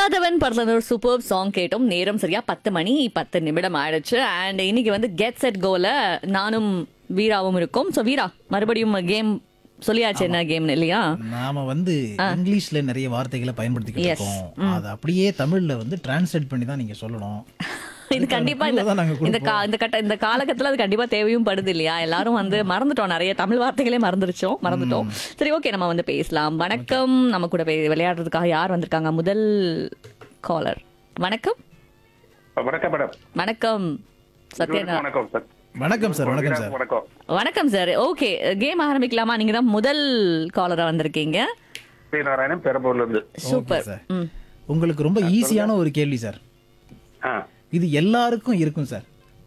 பொல்லாதவன் படத்துல ஒரு super song கேட்டோம் நேரம் சரியா பத்து மணி பத்து நிமிடம் ஆயிடுச்சு அண்ட் இன்னைக்கு வந்து கெட் செட் கோல நானும் வீராவும் இருக்கும் ஸோ வீரா மறுபடியும் கேம் சொல்லியாச்சு என்ன கேம்னு இல்லையா நாம வந்து இங்கிலீஷ்ல நிறைய வார்த்தைகளை பயன்படுத்திக்கிட்டு Yes. இருக்கோம் அதை அப்படியே தமிழ்ல வந்து டிரான்ஸ்லேட் பண்ணி தான் நீங்க சொல்லணும் இது கண்டிப்பா இந்த தான் நாங்க இந்த கா- இந்த கட்ட இந்த காலகட்டத்துல அது கண்டிப்பா தேவையும் படுது இல்லையா எல்லாரும் வந்து மறந்துட்டோம் நிறைய தமிழ் வார்த்தைகளே மறந்துருச்சோம் மறந்துட்டோம் சரி ஓகே நம்ம வந்து பேசலாம் வணக்கம் நம்ம கூட பே- விளையாடுறதுக்காக யார் வந்திருக்காங்க முதல் காலர் வணக்கம் வணக்கம் மேடம் வணக்கம் சத்யனா வணக்கம் சார் வணக்கம் சார் வணக்கம் சார் வணக்கம் வணக்கம் சார் ஓகே கேம் ஆரம்பிக்கலாமா நீங்க தான் முதல் காலரா வந்திருக்கீங்க பி நாராயணன் பெரம்பூர்ல இருந்து சூப்பர் சார். ம் உங்களுக்கு ரொம்ப ஈஸியான ஒரு கேள்வி சார் ஆ இது எல்லாருக்கும் இருக்கும் சார்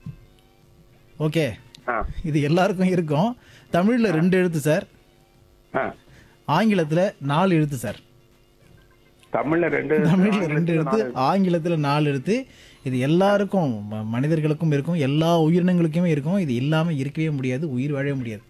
ஓகே ஆ இது எல்லாருக்கும் இருக்கும் தமிழ்ல ரெண்டு எழுத்து சார் ஆ ஆங்கிலத்துல நாலு எழுத்து சார் தமிழ்ல ரெண்டு தமிழ்ல ரெண்டு எழுத்து ஆங்கிலத்துல நாலு எழுத்து இது எல்லாருக்கும் ம- மனிதர்களுக்கும் இருக்கும் எல்லா உயிரினங்களுக்குமே இருக்கும் இது இல்லாம இருக்கவே முடியாது உயிர் வாழவே முடியாது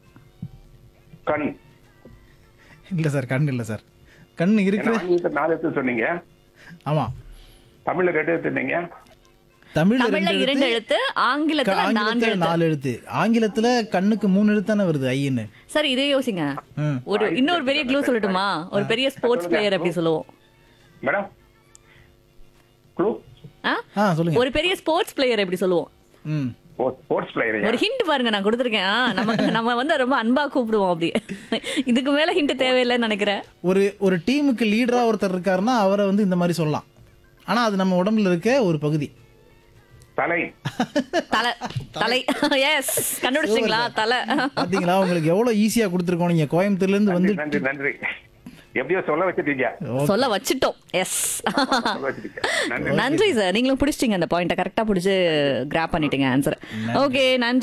கண் இல்ல சார் கண் இல்ல சார் கண் என்ன இருக்கு ஆங்கிலத்துல நாலு எடுத்து சொன்னீங்க ஆமா தமிழ்ல ரெண்டு எடுத்துட்டீங்க தமிழ்ல தமிழ்ல ரெண்டு இரண்டு எழுத்து எழுத்து ஆங்கிலத்துல நான்கு ஆங்கிலத்துல எழுத்து நாலு எழுத்து ஆங்கிலத்துல கண்ணுக்கு மூணு எழுத்து தானே வருது ஐன்னு சரி இதே யோசிங்க ம். ஒரு இன்னொரு பெரிய க்ளூ சொல்லட்டுமா ஒரு பெரிய ஸ்போர்ட்ஸ் பிளேயர் அப்படி சொல்லுவோம் மேடம் க்ளூ ஆ? ஆ சொல்லுங்க ஒரு பெரிய ஸ்போர்ட்ஸ் பிளேயர் எப்படி சொல்லுவோம் ம் ஸ்போர்ட்ஸ் பிளேயர் ஒரு ஹிண்ட் பாருங்க நான் கொடுத்துருக்கேன் ஆ, நம்ம நம்ம வந்து ரொம்ப அன்பா கூப்பிடுவோம் அப்படி இதுக்கு மேல ஹிண்ட் தேவையில்லைன்னு நினைக்கிறேன் ஒரு ஒரு டீமுக்கு லீடரா ஒருத்தர் இருக்காருன்னா அவரை வந்து இந்த மாதிரி சொல்லலாம் ஆனா அது நம்ம உடம்புல இருக்க ஒரு பகுதி தலை தலை தலை எஸ் கண்டுபிடிச்சிங்களா தலை பாத்தீங்களா உங்களுக்கு எவ்வளவு ஈஸியா கொடுத்துருக்கோம் நீங்க கோயம்புத்தூர்ல இருந்து வந்து நன்றி நன்றி எப்படியோ சொல்ல வச்சிட்டீங்க சொல்ல வச்சுட்டோம் எஸ் சொல்ல வச்சிட்டீங்க நன்றி நன்றி சார் நீங்களும் பிடிச்சிட்டீங்க அந்த பாயிண்ட்டை கரெக்டா பிடிச்சி கிராப் பண்ணிட்டீங்க ஆன்சர் ஓகே நன்றி